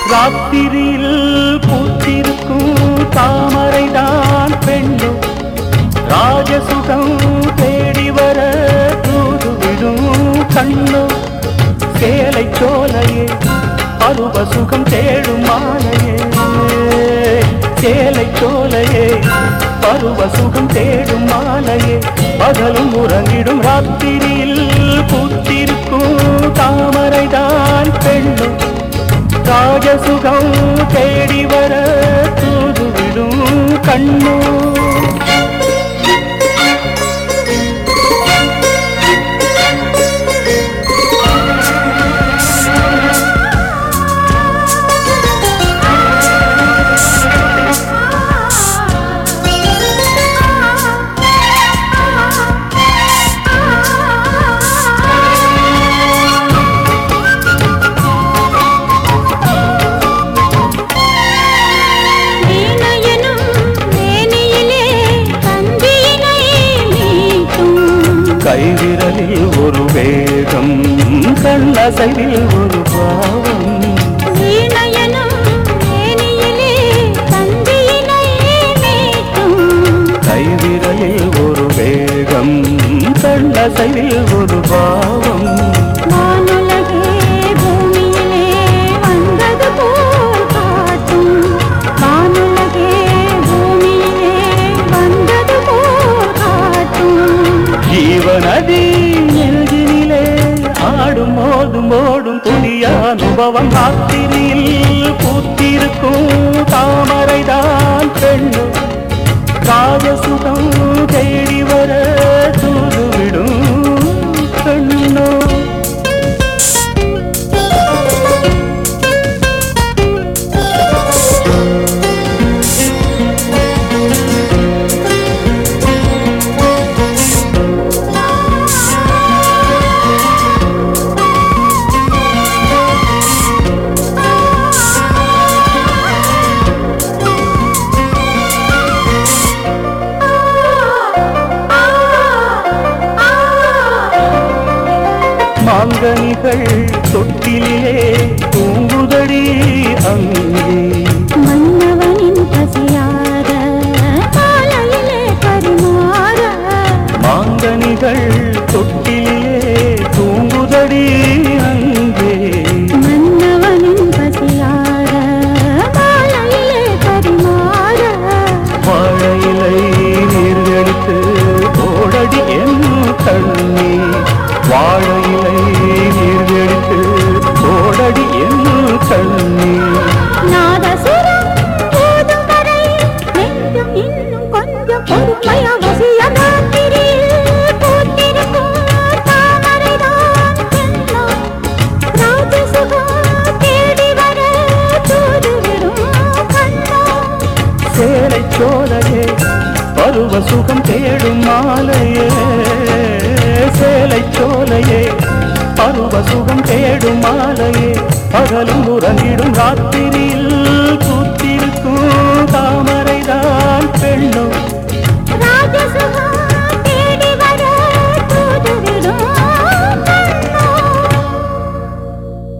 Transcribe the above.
ராத்திரியில் பூத்திருக்கும் தாமரைதான் பெண்ணும் ராஜசுகம் தேடி வர தூதுவிடும் கண்ணும் சேலை சோலையே பருவ சுகம் தேடும் மாலையே சேலை சோலையே பருவ சுகம் தேடும் மாலையே பகலும் உறங்கிடும் ராத்திரியில் பூத்திருக்கும் தாமரைதான் பெண்ணும் ராஜசுகம் தேடி வர தூதுவிடும் கண்ணு வீணையனும் மேனியிலே கந்தியினை மீட்டும் கைவிரலில் ஒரு வேகம் கண்ணசைவில் ஒரு பாவம் வீணையனும் மேனியிலே கந்தியினை மீட்டும் கைவிரலில் ஒரு வேகம் கண்ணசைவில் ஒரு பாவம் வானுலகே பூமியிலே வந்தது போல் காட்டும் வானுலகே பூமியிலே வந்தது போல் காட்டும் ஜீவநதி நெஞ்சினிலே ஆடும் மோதும் ஓடும் புதிய அனுபவம் ராத்திரியில் பூத்திருக்கும் தாமரைதான் பெண்ணு ராஜசுகம் தேடி வர தூதுவிடும் கண்ணோ மாங்கனிகள் தொட்டிலே தூங்குதடி அங்கே மன்னவனின் பசியார காலையிலே பரிமாற மாங்கனிகள் தொட்டிலே தூங்குதடி அங்கே மன்னவனின் பசியார காலையிலே பரிமாற வாழையிலை நீர்கடித்து ஓடடி என் கண்ணி வாழையிலை நீர்கடித்து ஓடடி என் கண்ணி நாதசுரம் போதும் வரை நெஞ்சம் இன்னும் கொஞ்சம் பொறுமை அவசியம் ராத்திரியில் பூத்திருக்கும் தாமரைதான் பெண்ணாம். ராஜசுகம் தேடி வர தூதுவிடும் கண்ணாம். சேலை சோலையே பருவ சுகம் தேடும் மாலையே சேலை சோலையே பருவ சுகம் தேடும் மாலையே பகலும் உறங்கிடும் ராத்திரியில் பூத்திருக்கும் தாமரை